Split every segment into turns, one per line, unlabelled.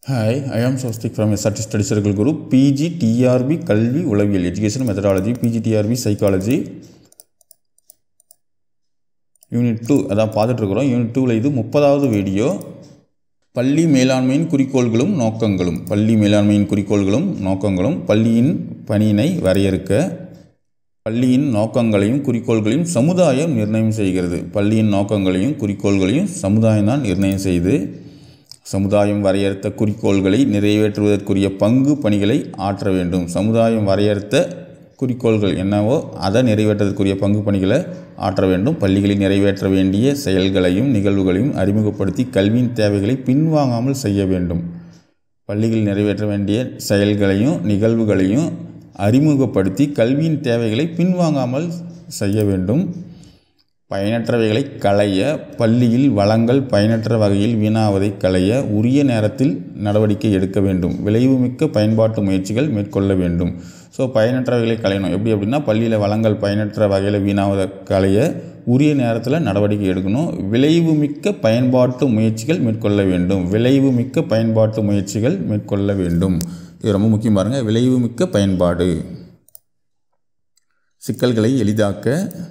hi I am Swastik from SRT study circle group PG TRB கல்வி உளவியல் education methodology PG TRB psychology unit two அதான் பார்த்துட்ருக்குறோம் unit டூவில் இது முப்பதாவது வீடியோ பள்ளி மேலாண்மையின் குறிக்கோள்களும் நோக்கங்களும் பள்ளி மேலாண்மையின் குறிக்கோள்களும் நோக்கங்களும் பள்ளியின் பணியினை வரையறுக்க பள்ளியின் நோக்கங்களையும் குறிக்கோள்களையும் சமுதாயம் நிர்ணயம் செய்கிறது பள்ளியின் நோக்கங்களையும் குறிக்கோள்களையும் சமுதாயம் தான் நிர்ணயம் செய்து சமுதாயம் வரையறுத்த குறிக்கோள்களை நிறைவேற்றுவதற்குரிய பங்கு பணிகளை ஆற்ற வேண்டும் சமுதாயம் வரையறுத்த குறிக்கோள்கள் என்னவோ அதை நிறைவேற்றுவதற்குரிய பங்கு பணிகளை ஆற்ற வேண்டும் பள்ளிகளில் நிறைவேற்ற வேண்டிய செயல்களையும் நிகழ்வுகளையும் அறிமுகப்படுத்தி கல்வியின் தேவைகளை பின்வாங்காமல் செய்ய வேண்டும் பள்ளிகளில் நிறைவேற்ற வேண்டிய செயல்களையும் நிகழ்வுகளையும் அறிமுகப்படுத்தி கல்வியின் தேவைகளை பின்வாங்காமல் செய்ய வேண்டும் பயனற்றவைகளை களைய பள்ளியில் வளங்கள் பயனற்ற வகையில் வீணாவதை களைய உரிய நேரத்தில் நடவடிக்கை எடுக்க வேண்டும் விளைவுமிக்க பயன்பாட்டு முயற்சிகள் மேற்கொள்ள வேண்டும் ஸோ பயனற்றவைகளை களையணும் எப்படி அப்படின்னா பள்ளியில் வளங்கள் பயனற்ற வகையில் வீணாவதை களைய உரிய நேரத்தில் நடவடிக்கை எடுக்கணும் விளைவுமிக்க பயன்பாட்டு முயற்சிகள் மேற்கொள்ள வேண்டும் விளைவுமிக்க பயன்பாட்டு முயற்சிகள் மேற்கொள்ள வேண்டும் இது ரொம்ப முக்கியம் பாருங்கள் விளைவுமிக்க பயன்பாடு சிக்கல்களை எளிதாக்க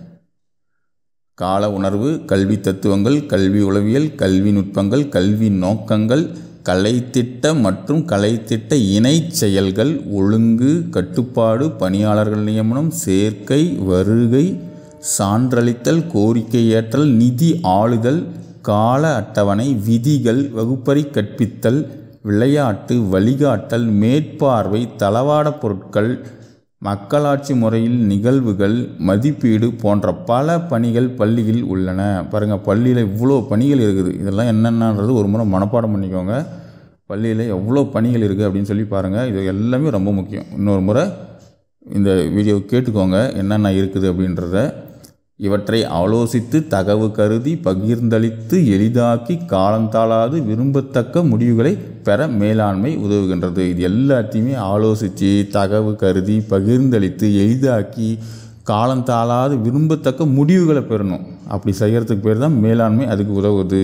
கால உணர்வு கல்வி தத்துவங்கள் கல்வி உளவியல் கல்வி நுட்பங்கள் கல்வி நோக்கங்கள் கலைத்திட்ட மற்றும் கலைத்திட்ட இணை செயல்கள் ஒழுங்கு கட்டுப்பாடு பணியாளர்கள் நியமனம் சேர்க்கை வருகை சான்றளித்தல் கோரிக்கை ஏற்றல் நிதி ஆளுதல் கால அட்டவணை விதிகள் வகுப்பறை கற்பித்தல் விளையாட்டு வழிகாட்டல் மேற்பார்வை தளவாட பொருட்கள் மக்களாட்சி முறையில் நிகழ்வுகள் மதிப்பீடு போன்ற பல பணிகள் பள்ளியில் உள்ளன பாருங்கள் பள்ளியில் இவ்வளோ பணிகள் இருக்குது இதெல்லாம் என்னென்னன்றது ஒரு முறை மனப்பாடம் பண்ணிக்கோங்க பள்ளியில் எவ்வளோ பணிகள் இருக்குது அப்படின்னு சொல்லி பாருங்கள் இது எல்லாமே ரொம்ப முக்கியம் இன்னொரு முறை இந்த வீடியோ கேட்டுக்கோங்க என்னென்ன இருக்குது அப்படின்றத இவற்றை ஆலோசித்து தகவு கருதி பகிர்ந்தளித்து எளிதாக்கி காலந்தாளாது விரும்பத்தக்க முடிவுகளை பெற மேலாண்மை உதவுகின்றது இது எல்லாத்தையுமே ஆலோசித்து தகவு கருதி பகிர்ந்தளித்து எளிதாக்கி காலந்தாளாது விரும்பத்தக்க முடிவுகளை பெறணும் அப்படி செய்கிறதுக்கு பேர் தான் மேலாண்மை அதுக்கு உதவுது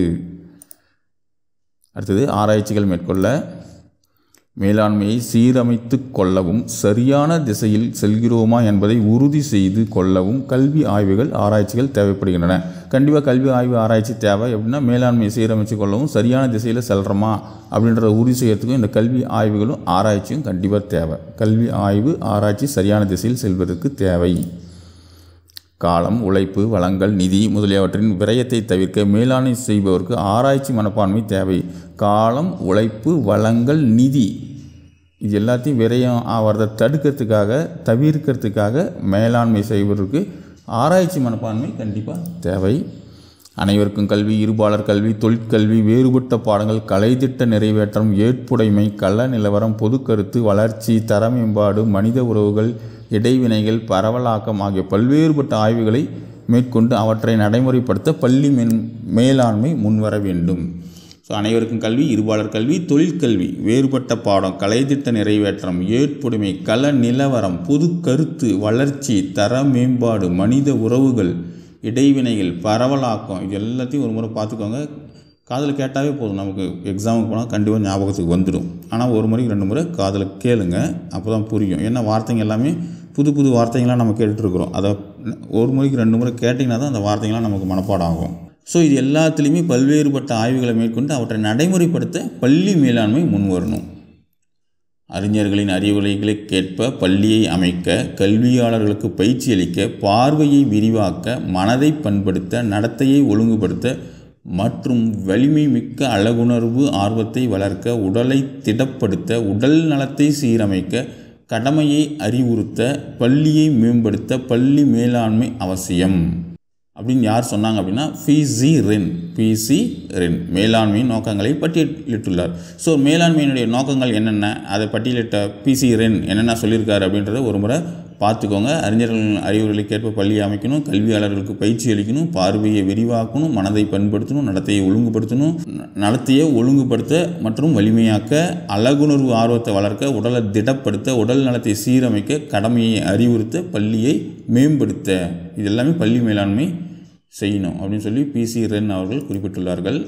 அடுத்தது ஆராய்ச்சிகள் மேற்கொள்ள மேலாண்மையை சீரமைத்து கொள்ளவும் சரியான திசையில் செல்கிறோமா என்பதை உறுதி செய்து கொள்ளவும் கல்வி ஆய்வுகள் ஆராய்ச்சிகள் தேவைப்படுகின்றன கண்டிப்பாக கல்வி ஆய்வு ஆராய்ச்சி தேவை எப்படின்னா மேலாண்மையை சீரமைத்து கொள்ளவும் சரியான திசையில் செல்கிறோமா அப்படின்றத உறுதி செய்யறதுக்கும் இந்த கல்வி ஆய்வுகளும் ஆராய்ச்சியும் கண்டிப்பாக தேவை கல்வி ஆய்வு ஆராய்ச்சி சரியான திசையில் செல்வதற்கு தேவை காலம் உழைப்பு வளங்கள் நிதி முதலியவற்றின் விரயத்தை தவிர்க்க மேலாண்மை செய்பவருக்கு ஆராய்ச்சி மனப்பான்மை தேவை காலம் உழைப்பு வளங்கள் நிதி இது எல்லாத்தையும் விரயம் ஆகிறத தடுக்கிறதுக்காக தவிர்க்கிறதுக்காக மேலாண்மை செய்வதற்கு ஆராய்ச்சி மனப்பான்மை கண்டிப்பாக தேவை அனைவருக்கும் கல்வி இருபாலர் கல்வி தொழிற்கல்வி வேறுபட்ட பாடங்கள் கலைத்திட்ட நிறைவேற்றம் ஏற்புடைமை கள நிலவரம் பொதுக்கருத்து வளர்ச்சி தர மேம்பாடு மனித உறவுகள் இடைவினைகள் பரவலாக்கம் ஆகிய பல்வேறுபட்ட ஆய்வுகளை மேற்கொண்டு அவற்றை நடைமுறைப்படுத்த பள்ளி மென் மேலாண்மை முன்வர வேண்டும் ஸோ அனைவருக்கும் கல்வி இருபாலர் கல்வி தொழிற்கல்வி வேறுபட்ட பாடம் கலைத்திட்ட நிறைவேற்றம் ஏற்புடைமை கள நிலவரம் பொது கருத்து வளர்ச்சி தர மேம்பாடு மனித உறவுகள் இடைவினைகள் பரவலாக்கம் இது எல்லாத்தையும் ஒரு முறை பார்த்துக்கோங்க காதில் கேட்டாவே போதும் நமக்கு எக்ஸாமுக்கு போனால் கண்டிப்பாக ஞாபகத்துக்கு வந்துடும் ஆனால் ஒரு முறைக்கு ரெண்டு முறை காதில் கேளுங்க அப்போ தான் புரியும் ஏன்னா வார்த்தைங்க எல்லாமே புது புது வார்த்தைங்களாம் நம்ம கேட்டுட்ருக்குறோம் அதை ஒரு முறைக்கு ரெண்டு முறை கேட்டிங்கன்னா தான் அந்த வார்த்தைங்களாம் நமக்கு மனப்பாடம் ஆகும் ஸோ இது எல்லாத்துலேயுமே பல்வேறுபட்ட ஆய்வுகளை மேற்கொண்டு அவற்றை நடைமுறைப்படுத்த பள்ளி மேலாண்மை முன் வரணும் அறிஞர்களின் அறிவுரைகளை கேட்ப பள்ளியை அமைக்க கல்வியாளர்களுக்கு பயிற்சி அளிக்க பார்வையை விரிவாக்க மனதை பண்படுத்த நடத்தையை ஒழுங்குபடுத்த மற்றும் வலிமை மிக்க அழகுணர்வு ஆர்வத்தை வளர்க்க உடலை திடப்படுத்த உடல் நலத்தை சீரமைக்க கடமையை அறிவுறுத்த பள்ளியை மேம்படுத்த பள்ளி மேலாண்மை அவசியம் அப்படின்னு யார் சொன்னாங்க அப்படின்னா பிசி ரென் பிசி ரென் மேலாண்மையின் நோக்கங்களை பட்டியலிட்டுள்ளார் ஸோ மேலாண்மையினுடைய நோக்கங்கள் என்னென்ன அதை பட்டியலிட்ட பிசி ரென் என்னென்ன சொல்லியிருக்காரு அப்படின்றத ஒரு முறை பார்த்துக்கோங்க அறிஞர்களின் அறிவுரைகளுக்கேற்ப பள்ளியை அமைக்கணும் கல்வியாளர்களுக்கு பயிற்சி அளிக்கணும் பார்வையை விரிவாக்கணும் மனதை பண்படுத்தணும் நடத்தையை ஒழுங்குபடுத்தணும் நடத்தையை ஒழுங்குபடுத்த மற்றும் வலிமையாக்க அழகுணர்வு ஆர்வத்தை வளர்க்க உடலை திடப்படுத்த உடல் நலத்தை சீரமைக்க கடமையை அறிவுறுத்த பள்ளியை மேம்படுத்த இது எல்லாமே பள்ளி மேலாண்மை செய்யணும் அப்படின்னு சொல்லி பிசி ரென் அவர்கள் குறிப்பிட்டுள்ளார்கள்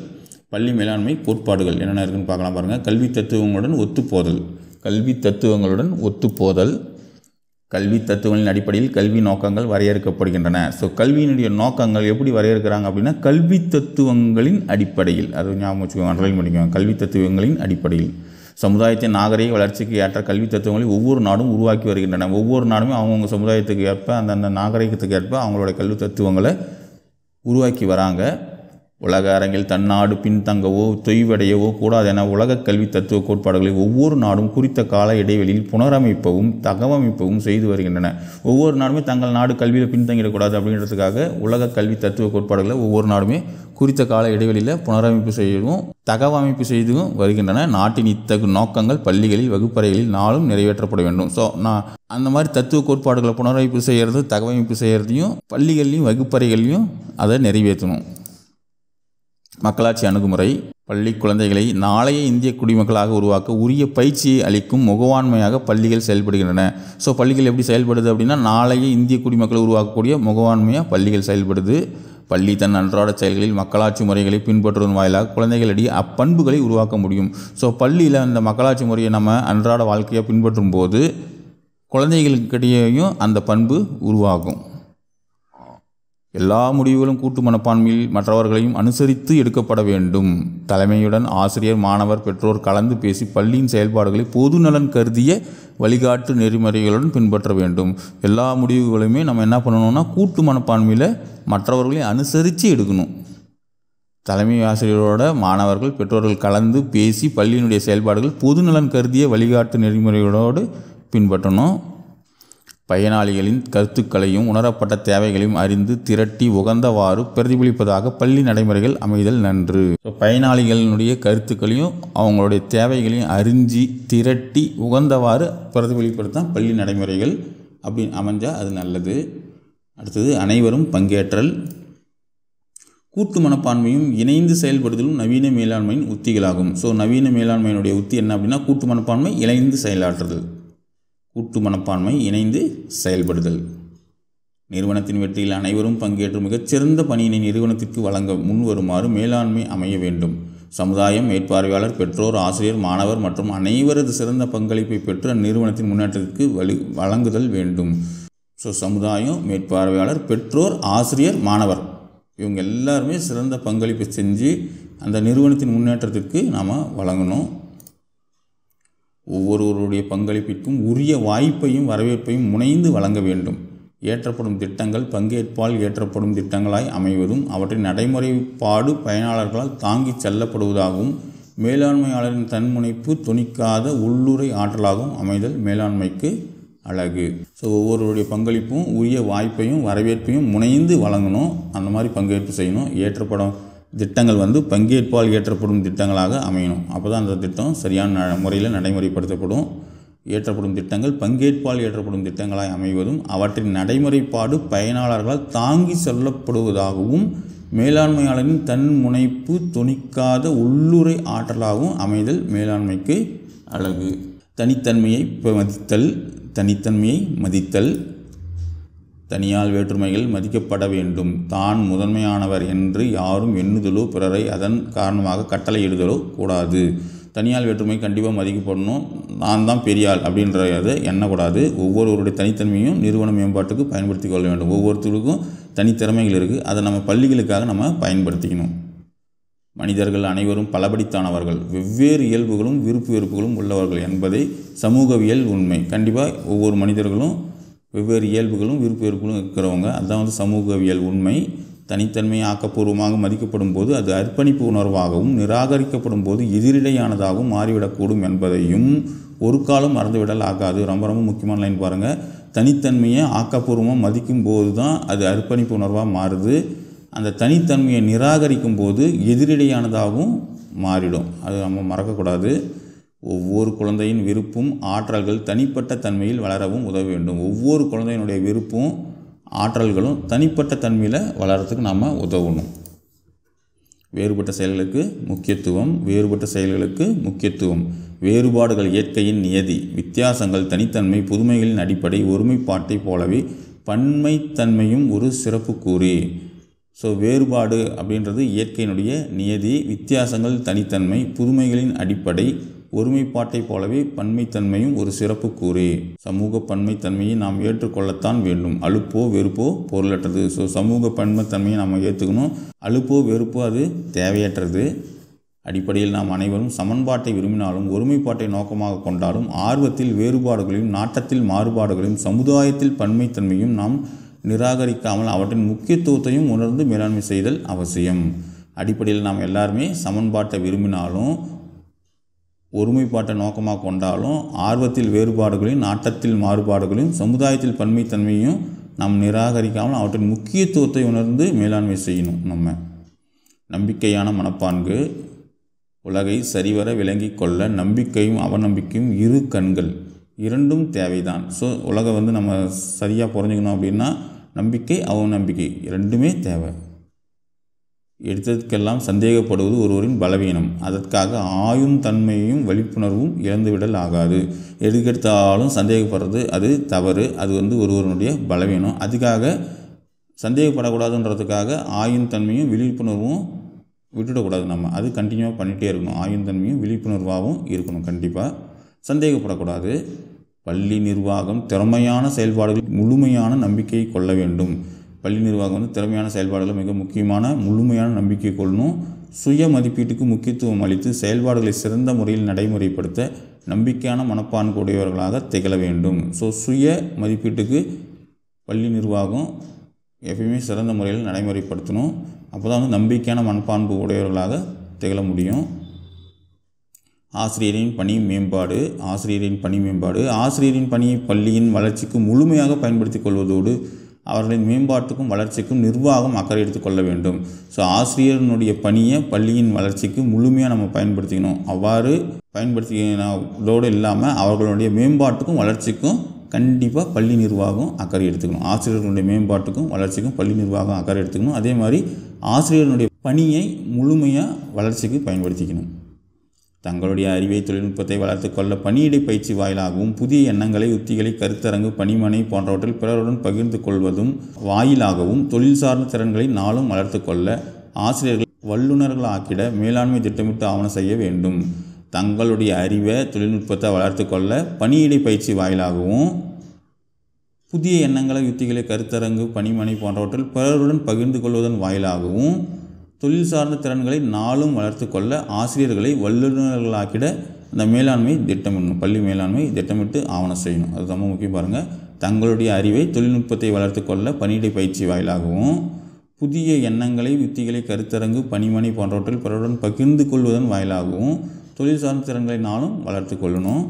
பள்ளி மேலாண்மை கோட்பாடுகள் என்னென்ன இருக்குன்னு பார்க்கலாம் பாருங்கள் கல்வி தத்துவங்களுடன் ஒத்துப்போதல் கல்வி தத்துவங்களுடன் ஒத்துப்போதல் கல்வி தத்துவங்களின் அடிப்படையில் கல்வி நோக்கங்கள் வரையறுக்கப்படுகின்றன ஸோ கல்வியினுடைய நோக்கங்கள் எப்படி வரையறுக்கிறாங்க அப்படின்னா கல்வி தத்துவங்களின் அடிப்படையில் அது ஞாபகம் வச்சுக்கோங்க அண்டர்லைன் பண்ணிக்கோங்க கல்வி தத்துவங்களின் அடிப்படையில் சமுதாயத்தின் நாகரிக வளர்ச்சிக்கு ஏற்ற கல்வி தத்துவங்களை ஒவ்வொரு நாடும் உருவாக்கி வருகின்றன ஒவ்வொரு நாடுமே அவங்கவுங்க சமுதாயத்துக்கு ஏற்ப அந்தந்த நாகரிகத்துக்கு ஏற்ப அவங்களோட கல்வி தத்துவங்களை உருவாக்கி வராங்க உலக அரங்கில் தன்னாடு பின்தங்கவோ தொய்வடையவோ கூடாது என உலக கல்வி தத்துவ கோட்பாடுகளை ஒவ்வொரு நாடும் குறித்த கால இடைவெளியில் புனரமைப்பவும் தகவமைப்பவும் செய்து வருகின்றன ஒவ்வொரு நாடுமே தங்கள் நாடு கல்வியில் பின்தங்கிடக்கூடாது அப்படின்றதுக்காக உலக கல்வி தத்துவ கோட்பாடுகளை ஒவ்வொரு நாடுமே குறித்த கால இடைவெளியில் புனரமைப்பு செய்யவும் தகவமைப்பு செய்தும் வருகின்றன நாட்டின் இத்தகு நோக்கங்கள் பள்ளிகளில் வகுப்பறைகளில் நாளும் நிறைவேற்றப்பட வேண்டும் ஸோ நான் அந்த மாதிரி தத்துவ கோட்பாடுகளை புனரமைப்பு செய்கிறது தகவமைப்பு செய்கிறதையும் பள்ளிகள்லையும் வகுப்பறைகள்லையும் அதை நிறைவேற்றணும் மக்களாட்சி அணுகுமுறை பள்ளி குழந்தைகளை நாளைய இந்திய குடிமக்களாக உருவாக்க உரிய பயிற்சியை அளிக்கும் முகவாண்மையாக பள்ளிகள் செயல்படுகின்றன ஸோ பள்ளிகள் எப்படி செயல்படுது அப்படின்னா நாளைய இந்திய குடிமக்களை உருவாக்கக்கூடிய முகவாண்மையாக பள்ளிகள் செயல்படுது பள்ளி தன் அன்றாட செயல்களில் மக்களாட்சி முறைகளை பின்பற்றுவதன் வாயிலாக குழந்தைகளிடையே அப்பண்புகளை உருவாக்க முடியும் ஸோ பள்ளியில் அந்த மக்களாட்சி முறையை நம்ம அன்றாட வாழ்க்கையை பின்பற்றும் போது குழந்தைகளுக்கிடையேயும் அந்த பண்பு உருவாகும் எல்லா முடிவுகளும் கூட்டு மனப்பான்மையில் மற்றவர்களையும் அனுசரித்து எடுக்கப்பட வேண்டும் தலைமையுடன் ஆசிரியர் மாணவர் பெற்றோர் கலந்து பேசி பள்ளியின் செயல்பாடுகளை பொது நலன் கருதிய வழிகாட்டு நெறிமுறைகளுடன் பின்பற்ற வேண்டும் எல்லா முடிவுகளையுமே நம்ம என்ன பண்ணணும்னா கூட்டு மனப்பான்மையில் மற்றவர்களையும் அனுசரித்து எடுக்கணும் தலைமை ஆசிரியரோட மாணவர்கள் பெற்றோர்கள் கலந்து பேசி பள்ளியினுடைய செயல்பாடுகள் பொது நலன் கருதிய வழிகாட்டு நெறிமுறைகளோடு பின்பற்றணும் பயனாளிகளின் கருத்துக்களையும் உணரப்பட்ட தேவைகளையும் அறிந்து திரட்டி உகந்தவாறு பிரதிபலிப்பதாக பள்ளி நடைமுறைகள் அமைதல் நன்று ஸோ பயனாளிகளினுடைய கருத்துக்களையும் அவங்களுடைய தேவைகளையும் அறிஞ்சி திரட்டி உகந்தவாறு பிரதிபலிப்பது தான் பள்ளி நடைமுறைகள் அப்படி அமைஞ்சால் அது நல்லது அடுத்தது அனைவரும் பங்கேற்றல் கூட்டு மனப்பான்மையும் இணைந்து செயல்படுதலும் நவீன மேலாண்மையின் உத்திகளாகும் ஸோ நவீன மேலாண்மையினுடைய உத்தி என்ன அப்படின்னா கூட்டு மனப்பான்மை இணைந்து செயலாற்றுதல் கூட்டு மனப்பான்மை இணைந்து செயல்படுதல் நிறுவனத்தின் வெற்றியில் அனைவரும் பங்கேற்று மிகச்சிறந்த பணியினை நிறுவனத்திற்கு வழங்க முன்வருமாறு மேலாண்மை அமைய வேண்டும் சமுதாயம் மேற்பார்வையாளர் பெற்றோர் ஆசிரியர் மாணவர் மற்றும் அனைவரது சிறந்த பங்களிப்பை பெற்று அந்நிறுவனத்தின் முன்னேற்றத்திற்கு வழி வழங்குதல் வேண்டும் ஸோ சமுதாயம் மேற்பார்வையாளர் பெற்றோர் ஆசிரியர் மாணவர் இவங்க எல்லாருமே சிறந்த பங்களிப்பு செஞ்சு அந்த நிறுவனத்தின் முன்னேற்றத்திற்கு நாம் வழங்கணும் ஒவ்வொருவருடைய பங்களிப்பிற்கும் உரிய வாய்ப்பையும் வரவேற்பையும் முனைந்து வழங்க வேண்டும் ஏற்றப்படும் திட்டங்கள் பங்கேற்பால் ஏற்றப்படும் திட்டங்களாய் அமைவதும் அவற்றின் நடைமுறைப்பாடு பயனாளர்களால் தாங்கிச் செல்லப்படுவதாகவும் மேலாண்மையாளரின் தன்முனைப்பு துணிக்காத உள்ளுரை ஆற்றலாகவும் அமைதல் மேலாண்மைக்கு அழகு ஸோ ஒவ்வொருவருடைய பங்களிப்பும் உரிய வாய்ப்பையும் வரவேற்பையும் முனைந்து வழங்கணும் அந்த மாதிரி பங்கேற்பு செய்யணும் ஏற்றப்படும் திட்டங்கள் வந்து பங்கேற்பால் ஏற்றப்படும் திட்டங்களாக அமையணும் அப்போ தான் அந்த திட்டம் சரியான முறையில் நடைமுறைப்படுத்தப்படும் ஏற்றப்படும் திட்டங்கள் பங்கேற்பால் ஏற்றப்படும் திட்டங்களாய் அமைவதும் அவற்றின் நடைமுறைப்பாடு பயனாளர்களால் தாங்கி செல்லப்படுவதாகவும் மேலாண்மையாளரின் தன் முனைப்பு துணிக்காத உள்ளுரை ஆற்றலாகவும் அமைதல் மேலாண்மைக்கு அழகு தனித்தன்மையை மதித்தல் தனித்தன்மையை மதித்தல் தனியால் வேற்றுமைகள் மதிக்கப்பட வேண்டும் தான் முதன்மையானவர் என்று யாரும் எண்ணுதலோ பிறரை அதன் காரணமாக கட்டளையிடுதலோ கூடாது தனியால் வேற்றுமை கண்டிப்பாக மதிக்கப்படணும் நான் தான் பெரியாள் அப்படின்றத எண்ணக்கூடாது ஒவ்வொருவருடைய தனித்தன்மையும் நிறுவன மேம்பாட்டுக்கு பயன்படுத்தி கொள்ள வேண்டும் ஒவ்வொருத்தருக்கும் தனித்திறமைகள் இருக்குது அதை நம்ம பள்ளிகளுக்காக நம்ம பயன்படுத்திக்கணும் மனிதர்கள் அனைவரும் பலபடித்தானவர்கள் வெவ்வேறு இயல்புகளும் விருப்பு வெறுப்புகளும் உள்ளவர்கள் என்பதை சமூகவியல் உண்மை கண்டிப்பாக ஒவ்வொரு மனிதர்களும் வெவ்வேறு இயல்புகளும் விருப்பு வெறுப்புகளும் இருக்கிறவங்க அதுதான் வந்து சமூகவியல் உண்மை தனித்தன்மை ஆக்கப்பூர்வமாக மதிக்கப்படும் போது அது அர்ப்பணிப்பு உணர்வாகவும் நிராகரிக்கப்படும் போது எதிரிடையானதாகவும் மாறிவிடக்கூடும் என்பதையும் ஒரு காலம் மறந்துவிடல் ஆகாது ரொம்ப ரொம்ப முக்கியமான லைன் பாருங்கள் தனித்தன்மையை ஆக்கப்பூர்வமாக மதிக்கும் போது தான் அது அர்ப்பணிப்பு உணர்வாக மாறுது அந்த தனித்தன்மையை நிராகரிக்கும் போது எதிரிடையானதாகவும் மாறிடும் அது நம்ம மறக்கக்கூடாது ஒவ்வொரு குழந்தையின் விருப்பும் ஆற்றல்கள் தனிப்பட்ட தன்மையில் வளரவும் உதவ வேண்டும் ஒவ்வொரு குழந்தையினுடைய விருப்பும் ஆற்றல்களும் தனிப்பட்ட தன்மையில் வளர்கிறதுக்கு நம்ம உதவணும் வேறுபட்ட செயல்களுக்கு முக்கியத்துவம் வேறுபட்ட செயல்களுக்கு முக்கியத்துவம் வேறுபாடுகள் இயற்கையின் நியதி வித்தியாசங்கள் தனித்தன்மை புதுமைகளின் அடிப்படை ஒருமைப்பாட்டை போலவே பன்மைத்தன்மையும் ஒரு சிறப்பு கூறி ஸோ வேறுபாடு அப்படின்றது இயற்கையினுடைய நியதி வித்தியாசங்கள் தனித்தன்மை புதுமைகளின் அடிப்படை ஒருமைப்பாட்டைப் போலவே பன்மைத்தன்மையும் ஒரு சிறப்பு கூறே சமூக பன்மைத்தன்மையை நாம் ஏற்றுக்கொள்ளத்தான் வேண்டும் அலுப்போ வெறுப்போ பொருளற்றது ஸோ சமூக பன்மைத்தன்மையை நாம் ஏற்றுக்கணும் அலுப்போ வெறுப்போ அது தேவையற்றது அடிப்படையில் நாம் அனைவரும் சமன்பாட்டை விரும்பினாலும் ஒருமைப்பாட்டை நோக்கமாக கொண்டாலும் ஆர்வத்தில் வேறுபாடுகளையும் நாட்டத்தில் மாறுபாடுகளையும் சமுதாயத்தில் பன்மைத்தன்மையும் நாம் நிராகரிக்காமல் அவற்றின் முக்கியத்துவத்தையும் உணர்ந்து மேலாண்மை செய்தல் அவசியம் அடிப்படையில் நாம் எல்லாருமே சமன்பாட்டை விரும்பினாலும் ஒருமைப்பாட்டை நோக்கமாக கொண்டாலும் ஆர்வத்தில் வேறுபாடுகளையும் நாட்டத்தில் மாறுபாடுகளையும் சமுதாயத்தில் பன்மைத்தன்மையும் நாம் நிராகரிக்காமல் அவற்றின் முக்கியத்துவத்தை உணர்ந்து மேலாண்மை செய்யணும் நம்ம நம்பிக்கையான மனப்பான்கு உலகை சரிவர விளங்கி கொள்ள நம்பிக்கையும் அவநம்பிக்கையும் இரு கண்கள் இரண்டும் தேவைதான் ஸோ உலகை வந்து நம்ம சரியாக புரிஞ்சுக்கணும் அப்படின்னா நம்பிக்கை அவநம்பிக்கை இரண்டுமே தேவை எடுத்ததுக்கெல்லாம் சந்தேகப்படுவது ஒருவரின் பலவீனம் அதற்காக ஆயும் தன்மையையும் விழிப்புணர்வும் இழந்துவிடல் ஆகாது எதுக்கெடுத்தாலும் சந்தேகப்படுறது அது தவறு அது வந்து ஒருவருடைய பலவீனம் அதுக்காக சந்தேகப்படக்கூடாதுன்றதுக்காக ஆயும் தன்மையும் விழிப்புணர்வும் விட்டுடக்கூடாது நம்ம அது கண்டினியூவாக பண்ணிகிட்டே இருக்கணும் ஆயும் தன்மையும் விழிப்புணர்வாகவும் இருக்கணும் கண்டிப்பாக சந்தேகப்படக்கூடாது பள்ளி நிர்வாகம் திறமையான செயல்பாடுகளில் முழுமையான நம்பிக்கையை கொள்ள வேண்டும் பள்ளி நிர்வாகம் வந்து திறமையான செயல்பாடுகள் மிக முக்கியமான முழுமையான நம்பிக்கை கொள்ளணும் சுய மதிப்பீட்டுக்கு முக்கியத்துவம் அளித்து செயல்பாடுகளை சிறந்த முறையில் நடைமுறைப்படுத்த நம்பிக்கையான மனப்பான்கு உடையவர்களாக திகழ வேண்டும் ஸோ சுய மதிப்பீட்டுக்கு பள்ளி நிர்வாகம் எப்பயுமே சிறந்த முறையில் நடைமுறைப்படுத்தணும் அப்போ தான் வந்து நம்பிக்கையான மனப்பான்பு உடையவர்களாக திகழ முடியும் ஆசிரியரின் பணி மேம்பாடு ஆசிரியரின் பணி மேம்பாடு ஆசிரியரின் பணியை பள்ளியின் வளர்ச்சிக்கு முழுமையாக பயன்படுத்திக் கொள்வதோடு அவர்களின் மேம்பாட்டுக்கும் வளர்ச்சிக்கும் நிர்வாகம் அக்கறை எடுத்துக்கொள்ள வேண்டும் ஸோ ஆசிரியர்களுடைய பணியை பள்ளியின் வளர்ச்சிக்கு முழுமையாக நம்ம பயன்படுத்திக்கணும் அவ்வாறு பயன்படுத்தினதோடு இல்லாமல் அவர்களுடைய மேம்பாட்டுக்கும் வளர்ச்சிக்கும் கண்டிப்பாக பள்ளி நிர்வாகம் அக்கறை எடுத்துக்கணும் ஆசிரியர்களுடைய மேம்பாட்டுக்கும் வளர்ச்சிக்கும் பள்ளி நிர்வாகம் அக்கறை எடுத்துக்கணும் அதே மாதிரி ஆசிரியர்களுடைய பணியை முழுமையாக வளர்ச்சிக்கு பயன்படுத்திக்கணும் தங்களுடைய அறிவை தொழில்நுட்பத்தை வளர்த்து கொள்ள பணியிடை பயிற்சி வாயிலாகவும் புதிய எண்ணங்களை உத்திகளை கருத்தரங்கு பணிமனை போன்றவற்றில் பிறருடன் பகிர்ந்து கொள்வதும் வாயிலாகவும் தொழில் சார்ந்த திறன்களை நாளும் வளர்த்து கொள்ள ஆசிரியர்கள் வல்லுநர்களாக்கிட மேலாண்மை திட்டமிட்டு ஆவணம் செய்ய வேண்டும் தங்களுடைய அறிவை தொழில்நுட்பத்தை வளர்த்து கொள்ள பணியிடை பயிற்சி வாயிலாகவும் புதிய எண்ணங்களை யுத்திகளை கருத்தரங்கு பணிமனை போன்றவற்றில் பிறருடன் பகிர்ந்து கொள்வதன் வாயிலாகவும் தொழில் சார்ந்த திறன்களை நாளும் வளர்த்து கொள்ள ஆசிரியர்களை வல்லுநர்களாக்கிட அந்த மேலாண்மை திட்டமிடணும் பள்ளி மேலாண்மை திட்டமிட்டு ஆவணம் செய்யணும் அது ரொம்ப முக்கியம் பாருங்கள் தங்களுடைய அறிவை தொழில்நுட்பத்தை வளர்த்து கொள்ள பணியிடை பயிற்சி வாயிலாகவும் புதிய எண்ணங்களை யுத்திகளை கருத்தரங்கு பணிமனை போன்றவற்றில் பிறருடன் பகிர்ந்து கொள்வதன் வாயிலாகவும் தொழில் சார்ந்த திறன்களை நாளும் வளர்த்து கொள்ளணும்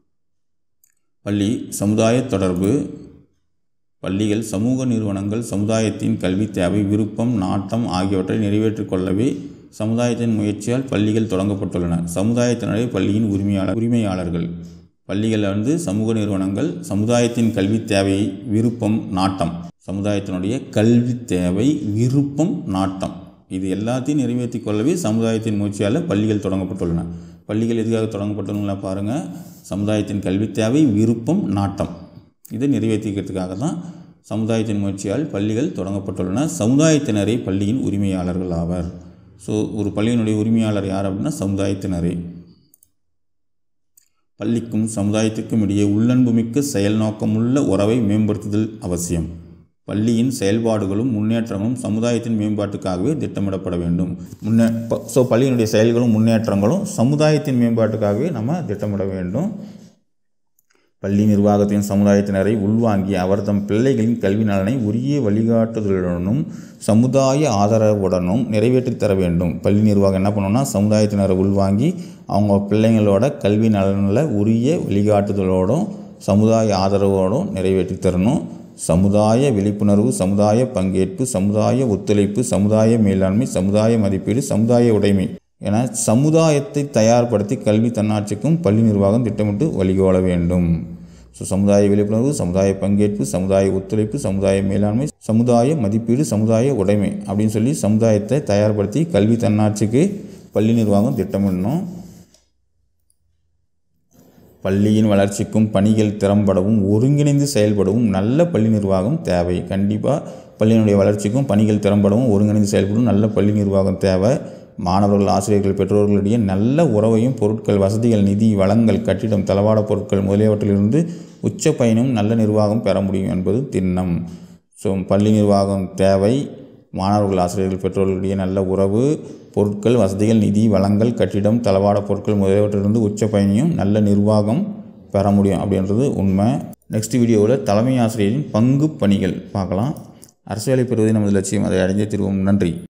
பள்ளி சமுதாய தொடர்பு பள்ளிகள் சமூக நிறுவனங்கள் சமுதாயத்தின் கல்வி தேவை விருப்பம் நாட்டம் ஆகியவற்றை நிறைவேற்றிக் கொள்ளவே சமுதாயத்தின் முயற்சியால் பள்ளிகள் தொடங்கப்பட்டுள்ளன சமுதாயத்தினரே பள்ளியின் உரிமையாளர் உரிமையாளர்கள் பள்ளிகளில் வந்து சமூக நிறுவனங்கள் சமுதாயத்தின் கல்வி தேவை விருப்பம் நாட்டம் சமுதாயத்தினுடைய கல்வி தேவை விருப்பம் நாட்டம் இது எல்லாத்தையும் நிறைவேற்றிக் கொள்ளவே சமுதாயத்தின் முயற்சியால் பள்ளிகள் தொடங்கப்பட்டுள்ளன பள்ளிகள் எதுக்காக தொடங்கப்பட்டுள்ளன பாருங்கள் சமுதாயத்தின் கல்வி தேவை விருப்பம் நாட்டம் இதை நிறைவேற்றிக்கிறதுக்காக தான் சமுதாயத்தின் முயற்சியால் பள்ளிகள் தொடங்கப்பட்டுள்ளன சமுதாயத்தினரே பள்ளியின் உரிமையாளர்கள் ஆவர் ஸோ ஒரு பள்ளியினுடைய உரிமையாளர் யார் அப்படின்னா சமுதாயத்தினரே பள்ளிக்கும் சமுதாயத்திற்கும் இடையே உள்ளன்புமிக்க செயல் நோக்கமுள்ள உறவை மேம்படுத்துதல் அவசியம் பள்ளியின் செயல்பாடுகளும் முன்னேற்றங்களும் சமுதாயத்தின் மேம்பாட்டுக்காகவே திட்டமிடப்பட வேண்டும் முன்னே ஸோ பள்ளியினுடைய செயல்களும் முன்னேற்றங்களும் சமுதாயத்தின் மேம்பாட்டுக்காகவே நம்ம திட்டமிட வேண்டும் பள்ளி நிர்வாகத்தின் சமுதாயத்தினரை உள்வாங்கி அவர் தம் பிள்ளைகளின் கல்வி நலனை உரிய வழிகாட்டுதலுடனும் சமுதாய ஆதரவுடனும் நிறைவேற்றித் தர வேண்டும் பள்ளி நிர்வாகம் என்ன பண்ணணும்னா சமுதாயத்தினரை உள்வாங்கி அவங்க பிள்ளைங்களோட கல்வி நலனில் உரிய வழிகாட்டுதலோடும் சமுதாய ஆதரவோடும் நிறைவேற்றித் தரணும் சமுதாய விழிப்புணர்வு சமுதாய பங்கேற்பு சமுதாய ஒத்துழைப்பு சமுதாய மேலாண்மை சமுதாய மதிப்பீடு சமுதாய உடைமை என சமுதாயத்தை தயார்படுத்தி கல்வி தன்னாட்சிக்கும் பள்ளி நிர்வாகம் திட்டமிட்டு வழிகோல வேண்டும் ஸோ சமுதாய விழிப்புணர்வு சமுதாய பங்கேற்பு சமுதாய ஒத்துழைப்பு சமுதாய மேலாண்மை சமுதாய மதிப்பீடு சமுதாய உடைமை அப்படின்னு சொல்லி சமுதாயத்தை தயார்படுத்தி கல்வி தன்னாட்சிக்கு பள்ளி நிர்வாகம் திட்டமிடணும் பள்ளியின் வளர்ச்சிக்கும் பணிகள் திறம்படவும் ஒருங்கிணைந்து செயல்படவும் நல்ல பள்ளி நிர்வாகம் தேவை கண்டிப்பாக பள்ளியினுடைய வளர்ச்சிக்கும் பணிகள் திறம்படவும் ஒருங்கிணைந்து செயல்படும் நல்ல பள்ளி நிர்வாகம் தேவை மாணவர்கள் ஆசிரியர்கள் பெற்றோர்களிடையே நல்ல உறவையும் பொருட்கள் வசதிகள் நிதி வளங்கள் கட்டிடம் தளவாட பொருட்கள் முதலியவற்றிலிருந்து உச்ச பயனும் நல்ல நிர்வாகம் பெற முடியும் என்பது திண்ணம் ஸோ பள்ளி நிர்வாகம் தேவை மாணவர்கள் ஆசிரியர்கள் பெற்றோர்களிடையே நல்ல உறவு பொருட்கள் வசதிகள் நிதி வளங்கள் கட்டிடம் தளவாட பொருட்கள் முதலியவற்றிலிருந்து உச்ச பயணியும் நல்ல நிர்வாகம் பெற முடியும் அப்படின்றது உண்மை நெக்ஸ்ட் வீடியோவில் தலைமை ஆசிரியரின் பங்கு பணிகள் பார்க்கலாம் அரசியலை பெறுவதே நமது லட்சியம் அதை அடைந்தே திருவோம் நன்றி